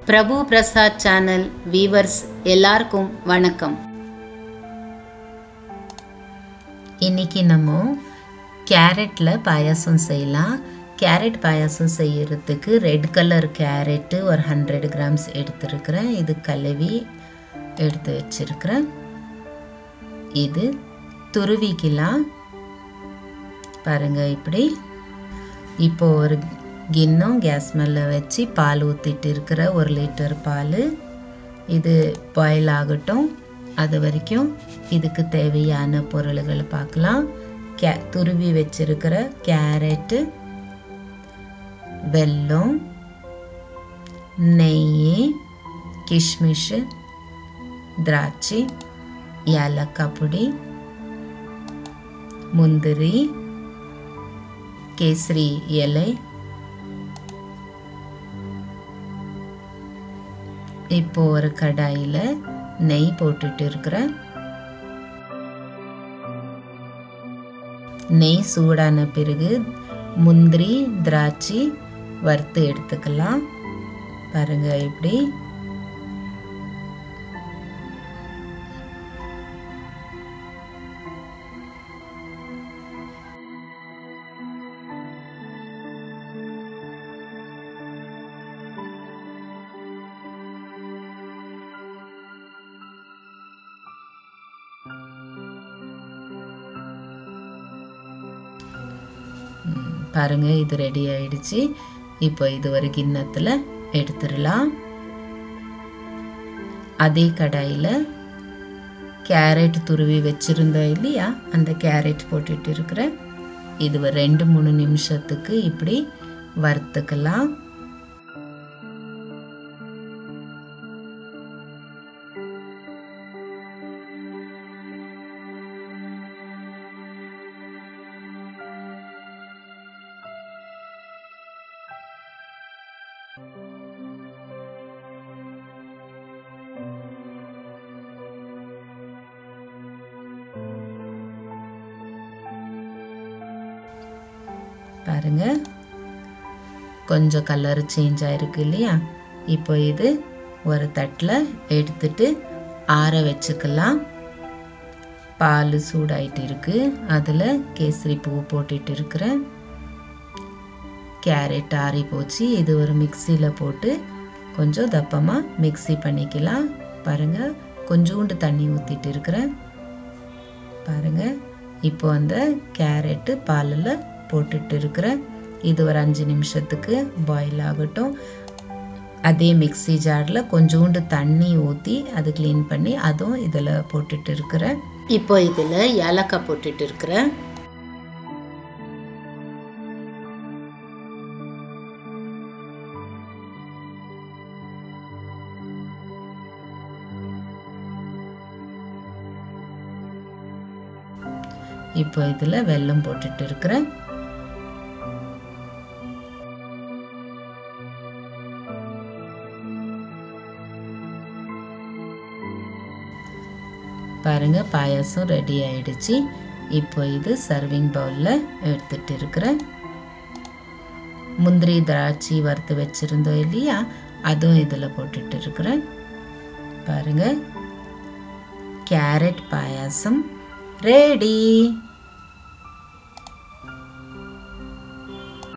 பிரபு Prasad channel viewers எல்லாருக்கும் வணக்கம் இன்னைக்கு நம்ம கேரட்டில் பாயாசம் செய்யலாம் கேரட் பாயாசம் செய்யறதுக்கு ரெட் கலர் கேரட்டு ஒரு ஹண்ட்ரட் கிராம்ஸ் எடுத்துருக்கிறேன் இது கழுவி எடுத்து வச்சிருக்கிறேன் இது துருவிக்கலாம் பாருங்க இப்படி இப்போ ஒரு கிண்ணம் கேஸ் மேலே வச்சு பால் ஊற்றிட்டு இருக்கிற ஒரு லிட்டர் பால் இது பாயில் ஆகட்டும் அது வரைக்கும் இதுக்கு தேவையான பொருள்களை பார்க்கலாம் கே துருவி வச்சிருக்கிற கேரட்டு வெல்லம் நெய் கிஷ்மிஷ் திராட்சை ஏலக்காய் பொடி முந்திரி கேசரி இலை இப்போ ஒரு கடாயில் நெய் போட்டுட்டு இருக்கிறேன் நெய் சூடான பிறகு முந்திரி திராட்சை வறுத்து எடுத்துக்கலாம் பாருங்க இப்படி பாருங்க இது ரெடி ஆயிடுச்சு இப்போ இது ஒரு கிண்ணத்தில் எடுத்துடலாம் அதே கடாயில் கேரட் துருவி வச்சுருந்தோம் இல்லையா அந்த கேரட் போட்டுட்டு இருக்கிறேன் இது ஒரு ரெண்டு மூணு நிமிஷத்துக்கு இப்படி வறுத்துக்கலாம் பாருங்க கொஞ்சம் கலர் சேஞ்ச் ஆயிருக்கு இல்லையா இப்போ இது ஒரு தட்டில் எடுத்துட்டு ஆற வச்சுக்கலாம் பால் சூடாயிட்டு இருக்கு அதில் கேசரி பூ போட்டுட்டு இருக்கிறேன் கேரட் ஆறி போச்சு இது ஒரு மிக்சியில் போட்டு கொஞ்சம் தப்பமாக மிக்சி பண்ணிக்கலாம் பாருங்கள் கொஞ்சோண்டு தண்ணி ஊற்றிட்டு இருக்கிறேன் பாருங்கள் இப்போ அந்த கேரட்டு பாலில் போட்டுட்டு இருக்கிறேன் இது ஒரு அஞ்சு நிமிஷத்துக்கு பாயில் ஆகட்டும் அதே மிக்சி ஜாரில் கொஞ்சோண்டு தண்ணி ஊற்றி அது க்ளீன் பண்ணி அதுவும் இதில் போட்டுட்டு இருக்கிறேன் இப்போ இதில் ஏலக்காய் போட்டுட்டு இருக்கிறேன் இப்போ இதில் வெல்லம் போட்டுட்டு இருக்கிறேன் பாருங்க பாயாசம் ரெடி ஆயிடுச்சு இப்போ இது சர்விங் பவுலில் எடுத்துட்டு இருக்கிறேன் முந்திரி திராட்சை வறுத்து வச்சுருந்தோம் இல்லையா அதுவும் இதில் போட்டுட்டு இருக்கிறேன் பாருங்க கேரட் பாயாசம் ரெடி